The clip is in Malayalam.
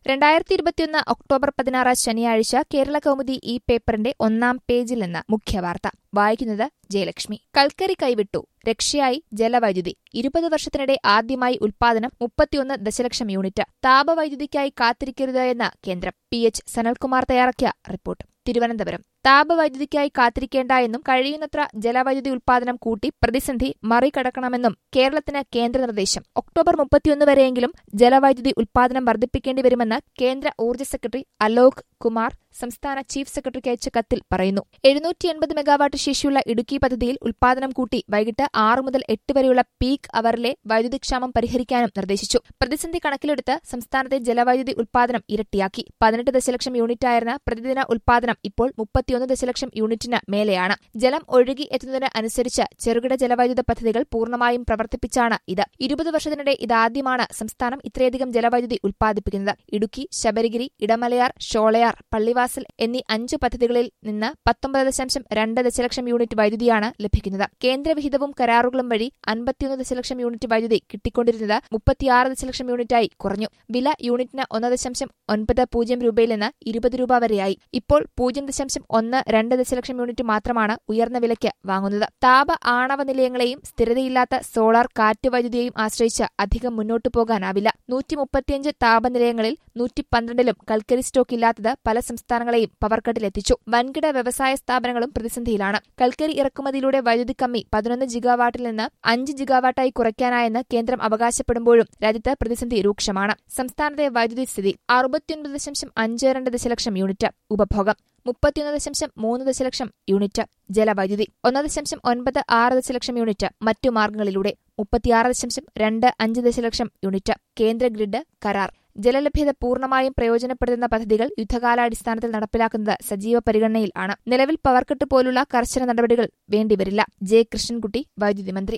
രണ്ടായിരത്തി ഇരുപത്തിയൊന്ന് ഒക്ടോബർ പതിനാറ് ശനിയാഴ്ച കേരള കൗമുദി ഈ പേപ്പറിന്റെ ഒന്നാം പേജിൽ നിന്ന് മുഖ്യവാർത്ത വായിക്കുന്നത് ജയലക്ഷ്മി കൽക്കരി കൈവിട്ടു രക്ഷയായി ജലവൈദ്യുതി ഇരുപത് വർഷത്തിനിടെ ആദ്യമായി ഉൽപാദനം മുപ്പത്തിയൊന്ന് ദശലക്ഷം യൂണിറ്റ് താപവൈദ്യുതിക്കായി കാത്തിരിക്കരുത് എന്ന് കേന്ദ്രം പി എച്ച് സനൽകുമാർ തയ്യാറാക്കിയ റിപ്പോർട്ട് തിരുവനന്തപുരം താപവൈദ്യുതിക്കായി കാത്തിരിക്കേണ്ട എന്നും കഴിയുന്നത്ര ജലവൈദ്യുതി ഉൽപാദനം കൂട്ടി പ്രതിസന്ധി മറികടക്കണമെന്നും കേരളത്തിന് കേന്ദ്ര നിർദ്ദേശം ഒക്ടോബർ മുപ്പത്തിയൊന്ന് വരെയെങ്കിലും ജലവൈദ്യുതി ഉൽപാദനം വർദ്ധിപ്പിക്കേണ്ടി വരുമെന്ന് കേന്ദ്ര ഊർജ്ജ സെക്രട്ടറി അലോക് കുമാർ സംസ്ഥാന ചീഫ് സെക്രട്ടറിക്ക് അയച്ച കത്തിൽ പറയുന്നു എഴുന്നൂറ്റി എൺപത് മെഗാവാട്ട് ശേഷിയുള്ള ഇടുക്കി പദ്ധതിയിൽ ഉൽപാദനം കൂട്ടി വൈകിട്ട് ആറ് മുതൽ എട്ട് വരെയുള്ള പീക്ക് അവറിലെ വൈദ്യുതിക്ഷാമം പരിഹരിക്കാനും നിർദ്ദേശിച്ചു പ്രതിസന്ധി കണക്കിലെടുത്ത് സംസ്ഥാനത്തെ ജലവൈദ്യുതി ഉൽപാദനം ഇരട്ടിയാക്കി പതിനെട്ട് ദശലക്ഷം യൂണിറ്റായിരുന്ന പ്രതിദിന ഉൽപാദനം ഇപ്പോൾ മുപ്പത്തിയൊന്ന് ദശലക്ഷം യൂണിറ്റിന് മേലെയാണ് ജലം ഒഴുകി എത്തുന്നതിന് അനുസരിച്ച് ചെറുകിട ജലവൈദ്യുത പദ്ധതികൾ പൂർണ്ണമായും പ്രവർത്തിപ്പിച്ചാണ് ഇത് ഇരുപത് വർഷത്തിനിടെ ഇതാദ്യമാണ് സംസ്ഥാനം ഇത്രയധികം ജലവൈദ്യുതി ഉൽപ്പാദിപ്പിക്കുന്നത് ഇടുക്കി ശബരിഗിരി ഇടമലയാർ ഷോളയാർ പള്ളിവാസൽ എന്നീ അഞ്ചു പദ്ധതികളിൽ നിന്ന് പത്തൊമ്പത് ദശാംശം രണ്ട് ദശലക്ഷം യൂണിറ്റ് വൈദ്യുതിയാണ് ലഭിക്കുന്നത് കേന്ദ്രവിഹിതവും കരാറുകളും വഴി അൻപത്തിയൊന്ന് ദശലക്ഷം യൂണിറ്റ് വൈദ്യുതി കിട്ടിക്കൊണ്ടിരുന്നത് മുപ്പത്തിയാറ് ദശലക്ഷം യൂണിറ്റായി കുറഞ്ഞു വില യൂണിറ്റിന് ഒന്ന് ദശാംശം ഒൻപത് പൂജ്യം രൂപയിൽ നിന്ന് ഇരുപത് രൂപ വരെയായി ഇപ്പോൾ പൂജ്യം ദശാംശം ഒന്ന് രണ്ട് ദശലക്ഷം യൂണിറ്റ് മാത്രമാണ് ഉയർന്ന വിലയ്ക്ക് വാങ്ങുന്നത് താപ ആണവ നിലയങ്ങളെയും സ്ഥിരതയില്ലാത്ത സോളാർ കാറ്റ് വൈദ്യുതിയെയും ആശ്രയിച്ച് അധികം മുന്നോട്ടു പോകാനാവില്ല നൂറ്റി മുപ്പത്തിയഞ്ച് താപനിലയങ്ങളിൽ നൂറ്റി പന്ത്രണ്ടിലും കൽക്കരി സ്റ്റോക്ക് ഇല്ലാത്തത് പല സംസ്ഥാനങ്ങളെയും പവർക്കട്ടിലെത്തിച്ചു വൻകിട വ്യവസായ സ്ഥാപനങ്ങളും പ്രതിസന്ധിയിലാണ് കൽക്കരി ഇറക്കുമതിയിലൂടെ വൈദ്യുതി കമ്മി പതിനൊന്ന് ജിഗാവാട്ടിൽ നിന്ന് അഞ്ച് ജിഗാവാട്ടായി കുറയ്ക്കാനായെന്ന് കേന്ദ്രം അവകാശപ്പെടുമ്പോഴും രാജ്യത്ത് പ്രതിസന്ധി രൂക്ഷമാണ് സംസ്ഥാനത്തെ വൈദ്യുതി സ്ഥിതി അറുപത്തിയൊൻപത് ദശാംശം അഞ്ച് രണ്ട് ദശലക്ഷം യൂണിറ്റ് ഉപഭോഗം മുപ്പത്തിയൊന്ന് ദശാംശം മൂന്ന് ദശലക്ഷം യൂണിറ്റ് ജലവൈദ്യുതി ഒന്ന് ദശാംശം ഒൻപത് ആറ് ദശലക്ഷം യൂണിറ്റ് മറ്റു മാർഗങ്ങളിലൂടെ മുപ്പത്തിയാറ് ദശാംശം രണ്ട് അഞ്ച് ദശലക്ഷം യൂണിറ്റ് കേന്ദ്ര ഗ്രിഡ് കരാർ ജലലഭ്യത പൂർണ്ണമായും പ്രയോജനപ്പെടുത്തുന്ന പദ്ധതികൾ യുദ്ധകാലാടിസ്ഥാനത്തിൽ നടപ്പിലാക്കുന്നത് സജീവ പരിഗണനയിൽ ആണ് നിലവിൽ പവർക്കട്ട് പോലുള്ള കർശന നടപടികൾ വേണ്ടിവരില്ല ജെ കൃഷ്ണൻകുട്ടി വൈദ്യുതി മന്ത്രി